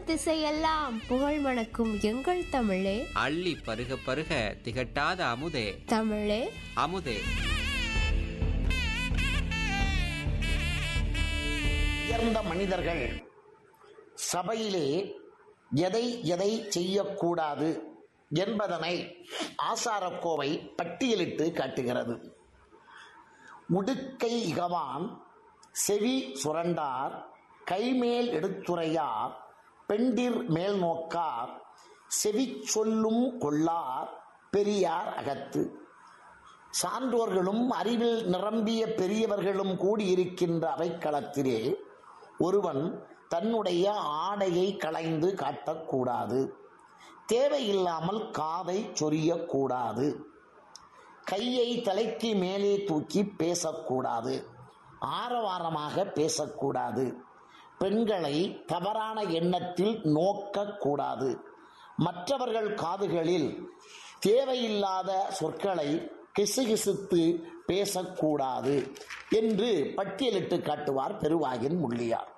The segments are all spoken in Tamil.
திசையெல்லாம் புகழ் மணக்கும் எங்கள் தமிழே அள்ளி பருக பருக திகட்டாத அமுதே தமிழே அமுதே உயர்ந்த மனிதர்கள் சபையிலே எதை எதை செய்யக்கூடாது என்பதனை ஆசாரக்கோவை பட்டியலிட்டு காட்டுகிறது உடுக்கை இகவான் செவி சுரண்டார் கைமேல் எடுத்துரையார் பெண்டிர் மேல் நோக்கார் செவி சொல்லும் கொள்ளார் பெரியார் அகத்து சான்றோர்களும் அறிவில் நிரம்பிய பெரியவர்களும் கூடியிருக்கின்ற அவைக்களத்திலே ஒருவன் தன்னுடைய ஆடையை களைந்து காட்டக்கூடாது தேவையில்லாமல் காதை சொரியக்கூடாது கையை தலைக்கு மேலே தூக்கி பேசக்கூடாது ஆரவாரமாக பேசக்கூடாது பெண்களை தவறான எண்ணத்தில் நோக்கக்கூடாது மற்றவர்கள் காதுகளில் தேவையில்லாத சொற்களை கிசுகிசுத்து பேசக்கூடாது என்று பட்டியலிட்டு காட்டுவார் பெருவாயின் முள்ளியார்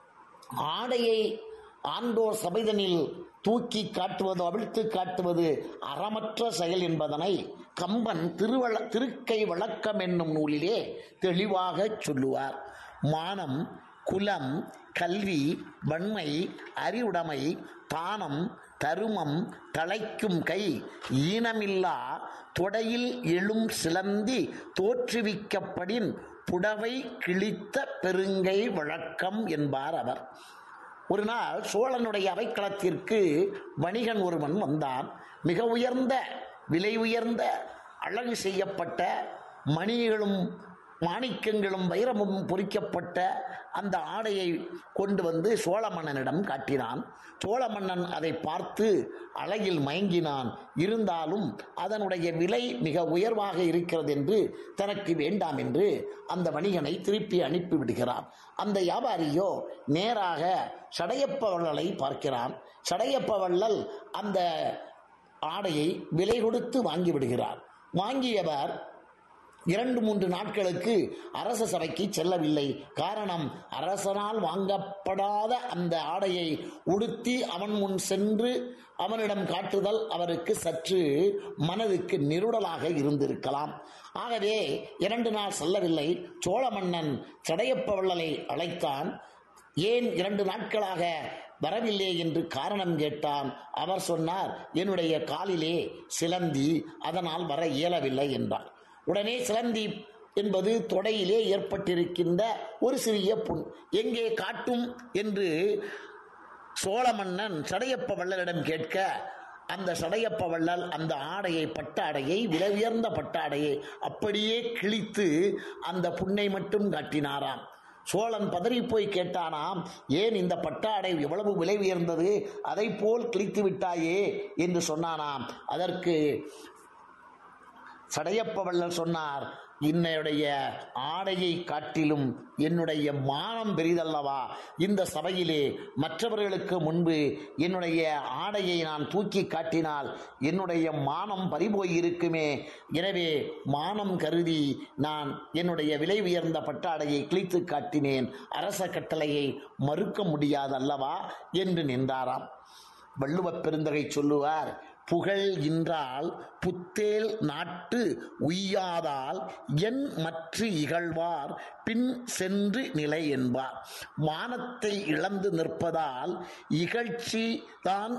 ஆடையை ஆண்டோர் சபைதனில் தூக்கி காட்டுவது அவிழ்த்து காட்டுவது அறமற்ற செயல் என்பதனை கம்பன் திருவள திருக்கை வழக்கம் என்னும் நூலிலே தெளிவாக சொல்லுவார் மானம் குலம் கல்வி வன்மை அறிவுடைமை தானம் தருமம் தழைக்கும் கை ஈனமில்லா தொடையில் எழும் சிலந்தி தோற்றுவிக்கப்படின் புடவை கிழித்த பெருங்கை வழக்கம் என்பார் அவர் ஒரு நாள் சோழனுடைய அவைக்களத்திற்கு வணிகன் ஒருவன் வந்தான் மிக உயர்ந்த விலை உயர்ந்த அழகு செய்யப்பட்ட மணிகளும் மாணிக்கங்களும் வைரமும் பொறிக்கப்பட்ட அந்த ஆடையை கொண்டு வந்து சோழ மன்னனிடம் காட்டினான் சோழ மன்னன் அதை பார்த்து அழகில் மயங்கினான் இருந்தாலும் அதனுடைய விலை மிக உயர்வாக இருக்கிறது என்று தனக்கு வேண்டாம் என்று அந்த வணிகனை திருப்பி அனுப்பிவிடுகிறான் அந்த வியாபாரியோ நேராக சடையப்ப வள்ளலை பார்க்கிறான் சடையப்ப வள்ளல் அந்த ஆடையை விலை கொடுத்து வாங்கி விடுகிறார் வாங்கியவர் இரண்டு மூன்று நாட்களுக்கு அரச சபைக்கு செல்லவில்லை காரணம் அரசனால் வாங்கப்படாத அந்த ஆடையை உடுத்தி அவன் முன் சென்று அவனிடம் காட்டுதல் அவருக்கு சற்று மனதுக்கு நிருடலாக இருந்திருக்கலாம் ஆகவே இரண்டு நாள் செல்லவில்லை சோழ மன்னன் சடையப்ப வள்ளலை அழைத்தான் ஏன் இரண்டு நாட்களாக வரவில்லை என்று காரணம் கேட்டான் அவர் சொன்னார் என்னுடைய காலிலே சிலந்தி அதனால் வர இயலவில்லை என்றார் உடனே சிலந்தி என்பது தொடையிலே ஏற்பட்டிருக்கின்ற ஒரு சிறிய புண் எங்கே காட்டும் என்று சோழ மன்னன் சடையப்ப வள்ளலிடம் கேட்க அந்த சடையப்ப வள்ளல் அந்த ஆடையை பட்டாடையை விலை உயர்ந்த பட்டாடையை அப்படியே கிழித்து அந்த புண்ணை மட்டும் காட்டினாராம் சோழன் பதறி போய் கேட்டானாம் ஏன் இந்த பட்டாடை எவ்வளவு விலை உயர்ந்தது அதை போல் கிழித்து விட்டாயே என்று சொன்னானாம் அதற்கு சடையப்ப வள்ளல் சொன்னார் என்னுடைய ஆடையை காட்டிலும் என்னுடைய மானம் பெரிதல்லவா இந்த சபையிலே மற்றவர்களுக்கு முன்பு என்னுடைய ஆடையை நான் தூக்கி காட்டினால் என்னுடைய மானம் பறிபோய் இருக்குமே எனவே மானம் கருதி நான் என்னுடைய விலை உயர்ந்த பட்டாடையை கிழித்து காட்டினேன் அரச கட்டளையை மறுக்க முடியாதல்லவா என்று நின்றாராம் வள்ளுவப் பெருந்தகை சொல்லுவார் புகழ் இன்றால் புத்தேல் நாட்டு உய்யாதால் என் மற்ற இகழ்வார் பின் சென்று நிலை என்பார் மானத்தை இழந்து நிற்பதால் இகழ்ச்சி தான்